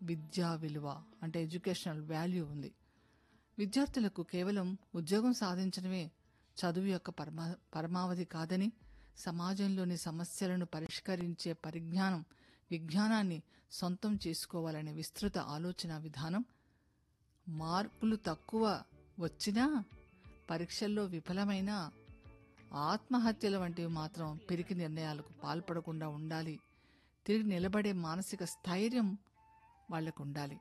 విద్యా విలువ అంటే ఎడ్యుకేషనల్ వాల్యూ ఉంది విద్యార్థులకు కేవలం ఉద్యోగం సాధించడమే చదువు యొక్క పరమా పరమావధి కాదని సమాజంలోని సమస్యలను పరిష్కరించే పరిజ్ఞానం విజ్ఞానాన్ని సొంతం చేసుకోవాలనే విస్తృత ఆలోచన విధానం మార్కులు తక్కువ వచ్చినా పరీక్షల్లో విఫలమైనా ఆత్మహత్యల వంటివి మాత్రం పిరికి నిర్ణయాలకు పాల్పడకుండా ఉండాలి తిరిగి నిలబడే మానసిక స్థైర్యం వాళ్లకు ఉండాలి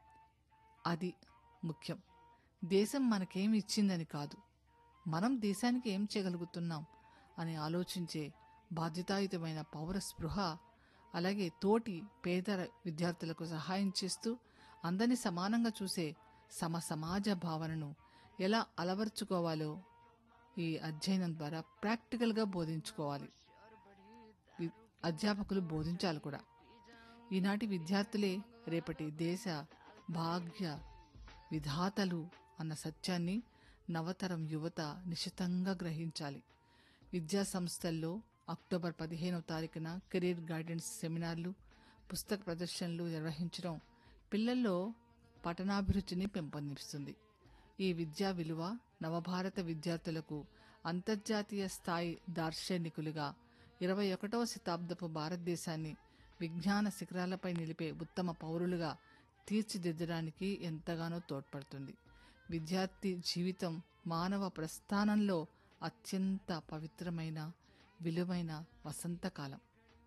అది ముఖ్యం దేశం మనకేమి ఇచ్చిందని కాదు మనం దేశానికి ఏం చేయగలుగుతున్నాం అని ఆలోచించే బాధ్యతాయుతమైన పౌర స్పృహ అలాగే తోటి పేద విద్యార్థులకు సహాయం చేస్తూ అందరినీ సమానంగా చూసే సమ సమాజ భావనను ఎలా అలవర్చుకోవాలో ఈ అధ్యయనం ద్వారా ప్రాక్టికల్గా బోధించుకోవాలి వి- అధ్యాపకులు బోధించాలి కూడా ఈనాటి విద్యార్థులే రేపటి దేశ భాగ్య విధాతలు అన్న సత్యాన్ని నవతరం యువత నిశితంగా గ్రహించాలి విద్యా సంస్థల్లో అక్టోబర్ పదిహేనవ తారీఖున కెరీర్ గైడెన్స్ సెమినార్లు పుస్తక ప్రదర్శనలు నిర్వహించడం పిల్లల్లో పఠనాభిరుచిని పెంపొందిస్తుంది ఈ విద్యా విలువ నవభారత విద్యార్థులకు అంతర్జాతీయ స్థాయి దార్శనికులుగా ఇరవై ఒకటవ శతాబ్దపు భారతదేశాన్ని విజ్ఞాన శిఖరాలపై నిలిపే ఉత్తమ పౌరులుగా తీర్చిదిద్దడానికి ఎంతగానో తోడ్పడుతుంది విద్యార్థి జీవితం మానవ ప్రస్థానంలో అత్యంత పవిత్రమైన విలువైన వసంతకాలం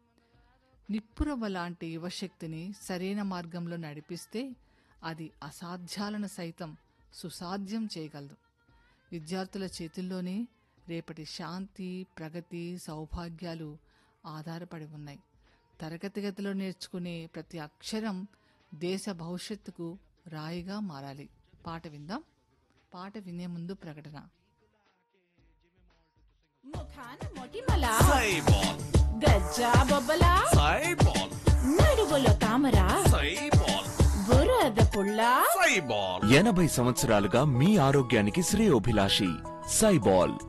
నిప్పురవ్వ లాంటి యువశక్తిని సరైన మార్గంలో నడిపిస్తే అది అసాధ్యాలను సైతం సుసాధ్యం చేయగలదు విద్యార్థుల చేతుల్లోనే రేపటి శాంతి ప్రగతి సౌభాగ్యాలు ఆధారపడి ఉన్నాయి తరగతి గదిలో నేర్చుకునే ప్రతి అక్షరం దేశ భవిష్యత్తుకు రాయిగా మారాలి పాట విందాం పాట వినే ముందు ప్రకటన ముఖాన మొటిమల సైబాల్ గజ్జా బొబ్బల సైబాల్ నడుగులో తామర సైబాల్ బురద పుల్ల సైబాల్ ఎనభై సంవత్సరాలుగా మీ ఆరోగ్యానికి శ్రేయోభిలాషి సైబాల్